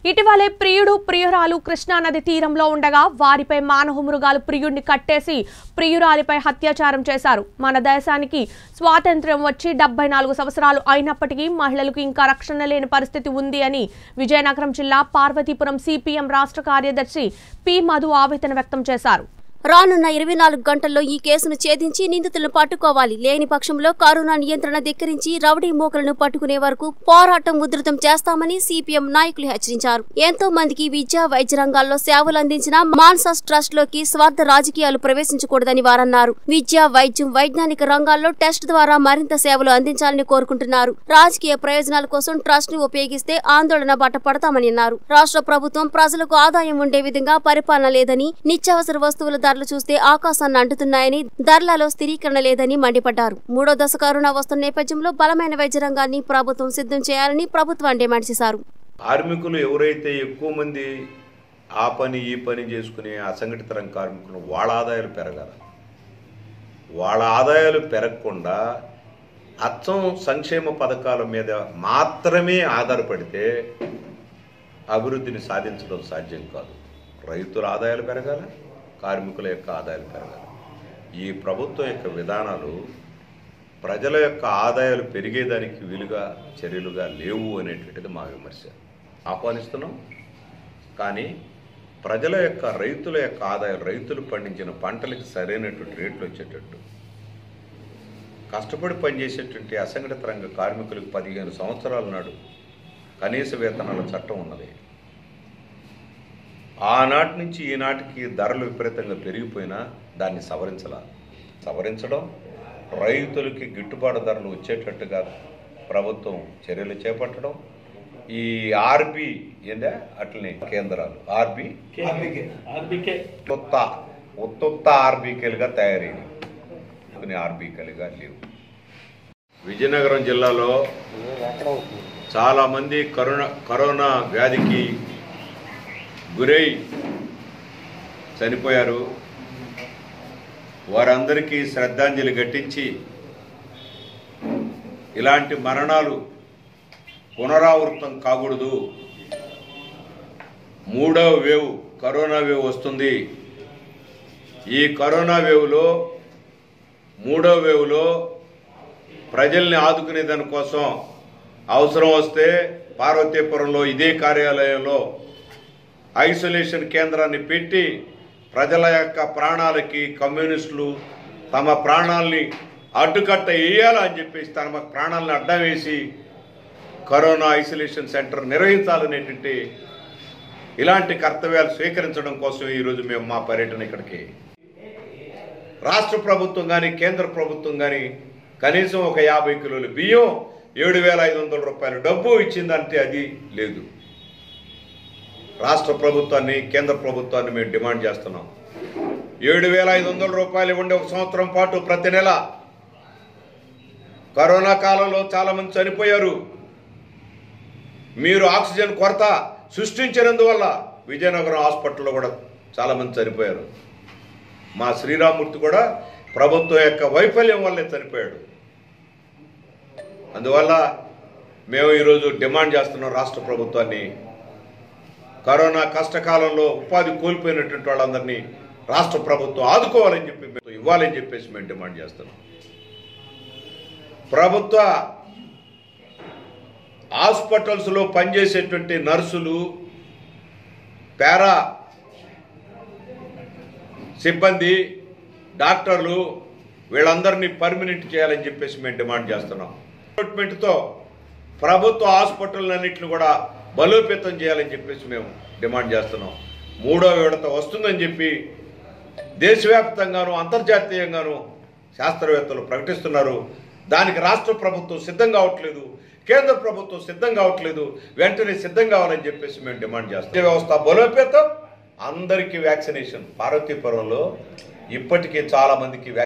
ఇటీవలే ప్రియుడు ప్రియురాలు కృష్ణానది తీరంలో ఉండగా వారిపై మానవ మృగాలు ప్రియుడిని కట్టేసి ప్రియురాలిపై అత్యాచారం చేశారు మన దేశానికి స్వాతంత్ర్యం వచ్చి డెబ్బై నాలుగు సంవత్సరాలు అయినప్పటికీ మహిళలకు ఇంకా రక్షణ లేని పరిస్థితి ఉంది అని విజయనగరం జిల్లా పార్వతీపురం సిపిఎం రాష్ట్ర కార్యదర్శి పి మధు ఆవేదన వ్యక్తం చేశారు రానున్న ఇరవై నాలుగు గంటల్లో ఈ కేసును ఛేదించి నిందితులను పట్టుకోవాలి లేని పక్షంలో కరోనా నియంత్రణ ధిక్కరించి రౌడీ మూకలను పట్టుకునే వరకు పోరాటం ఉధృతం చేస్తామని సిపిఎం నాయకులు హెచ్చరించారు ఎంతో మందికి విద్య వైద్య రంగాల్లో సేవలు అందించిన మాన్సాస్ ట్రస్ట్ లోకి స్వార్థ రాజకీయాలు ప్రవేశించకూడదని వారన్నారు విద్య వైద్యం వైజ్ఞానిక రంగాల్లో టెస్ట్ ద్వారా మరింత సేవలు అందించాలని కోరుకుంటున్నారు రాజకీయ ప్రయోజనాల కోసం ట్రస్ట్ ని ఉపయోగిస్తే ఆందోళన బాట పడతామని అన్నారు రాష్ట్ర ప్రభుత్వం ప్రజలకు ఆదాయం ఉండే విధంగా పరిపాలన లేదని నిత్యావసర వస్తువుల ధరలు చూస్తే ఆకాశాన్ని అంటుతున్నాయని ధరలలో స్థిరీకరణ లేదని మండిపడ్డారు మూడో దశ కరోనా వస్తున్న నేపథ్యంలో బలమైన వైద్య రంగాన్ని ప్రభుత్వం సిద్ధం చేయాలని ప్రభుత్వాన్ని డిమాండ్ చేశారు కార్మికులు ఎవరైతే ఎక్కువ మంది ఆ పని ఈ పని చేసుకునే అసంఘటిత రంగ కార్మికులు వాళ్ళ ఆదాయాలు పెరగాలి వాళ్ళ ఆదాయాలు పెరగకుండా అచ్చం సంక్షేమ పథకాల మీద మాత్రమే ఆధారపడితే అభివృద్ధిని సాధించడం సాధ్యం కాదు రైతుల ఆదాయాలు పెరగాలి కార్మికుల యొక్క ఆదాయాలు పెరగాలి ఈ ప్రభుత్వం యొక్క విధానాలు ప్రజల యొక్క ఆదాయాలు పెరిగేదానికి వీలుగా చర్యలుగా లేవు అనేటువంటిది మా విమర్శ ఆహ్వానిస్తున్నాం కానీ ప్రజల యొక్క రైతుల యొక్క ఆదాయం రైతులు పండించిన పంటలకి సరైనటువంటి రేట్లు వచ్చేటట్టు కష్టపడి పనిచేసేటువంటి అసంఘటిత రంగ కార్మికులకు పదిహేను సంవత్సరాల నాడు కనీస వేతనాల చట్టం ఉన్నది ఆనాటి నుంచి ఈనాటికి ధరలు విపరీతంగా పెరిగిపోయినా దాన్ని సవరించాల సవరించడం రైతులకి గిట్టుబాటు ధరలు వచ్చేటట్టుగా ప్రభుత్వం చర్యలు చేపట్టడం ఈ ఆర్బి ఏందా అట్లనే కేంద్రాలు ఆర్బి ఆర్బీకే ఉత్త ఉత్తుత్త ఆర్బీకేలుగా తయారైనవి కొన్ని ఆర్బీకేలుగా లేవు విజయనగరం జిల్లాలో చాలామంది కరోనా కరోనా వ్యాధికి గురై చనిపోయారు వారందరికీ శ్రద్ధాంజలి ఘటించి ఇలాంటి మరణాలు పునరావృతం కాకూడదు మూడవ వేవ్ కరోనా వేవ్ వస్తుంది ఈ కరోనా వేవ్లో మూడవ వేవ్లో ప్రజల్ని ఆదుకునే దానికోసం అవసరం వస్తే పార్వతీపురంలో ఇదే కార్యాలయంలో ఐసోలేషన్ కేంద్రాన్ని పెట్టి ప్రజల యొక్క ప్రాణాలకి కమ్యూనిస్టులు తమ ప్రాణాలని అడ్డుకట్ట వేయాలని చెప్పేసి తమ ప్రాణాలను అడ్డం వేసి కరోనా ఐసోలేషన్ సెంటర్ నిర్వహించాలనేటువంటి ఇలాంటి కర్తవ్యాలు స్వీకరించడం కోసం ఈరోజు మేము మా పర్యటన ఇక్కడికి రాష్ట్ర ప్రభుత్వం కానీ కేంద్ర ప్రభుత్వం కానీ కనీసం ఒక యాభై కిలోల బియ్యం ఏడు వేల ఐదు వందల రూపాయల డబ్బు ఇచ్చిందంటే అది లేదు రాష్ట్ర ప్రభుత్వాన్ని కేంద్ర ప్రభుత్వాన్ని మేము డిమాండ్ చేస్తున్నాం ఏడు వేల ఐదు వందల రూపాయలు ఇవ్వండి ఒక సంవత్సరం పాటు ప్రతి నెల కరోనా కాలంలో చాలా మంది చనిపోయారు మీరు ఆక్సిజన్ కొరత సృష్టించినందువల్ల విజయనగరం హాస్పిటల్లో కూడా చాలా మంది చనిపోయారు మా శ్రీరామూర్తి కూడా ప్రభుత్వం యొక్క వైఫల్యం వల్లే చనిపోయాడు అందువల్ల మేము ఈరోజు డిమాండ్ చేస్తున్నాం రాష్ట్ర ప్రభుత్వాన్ని కరోనా కష్టకాలంలో ఉపాధి కోల్పోయినటువంటి వాళ్ళందరినీ రాష్ట్ర ప్రభుత్వం ఆదుకోవాలని చెప్పి మేము ఇవ్వాలని చెప్పేసి మేము డిమాండ్ చేస్తున్నాం ప్రభుత్వ హాస్పిటల్స్లో పనిచేసేటువంటి నర్సులు పారా సిబ్బంది డాక్టర్లు వీళ్ళందరినీ పర్మనెంట్ చేయాలని చెప్పేసి మేము డిమాండ్ చేస్తున్నాం రిక్రూట్మెంట్తో ప్రభుత్వ హాస్పిటల్లన్నింటిని కూడా బలోపేతం చేయాలని చెప్పేసి మేము డిమాండ్ చేస్తున్నాం మూడో విడత వస్తుందని చెప్పి దేశవ్యాప్తంగాను అంతర్జాతీయంగాను శాస్త్రవేత్తలు ప్రకటిస్తున్నారు దానికి రాష్ట్ర ప్రభుత్వం సిద్ధం కావట్లేదు కేంద్ర ప్రభుత్వం సిద్ధం కావట్లేదు వెంటనే సిద్ధం కావాలని చెప్పేసి మేము డిమాండ్ చేస్తాం ఈ వ్యవస్థ బలోపేతం అందరికీ వ్యాక్సినేషన్ పార్వతీపురంలో ఇప్పటికీ చాలా మందికి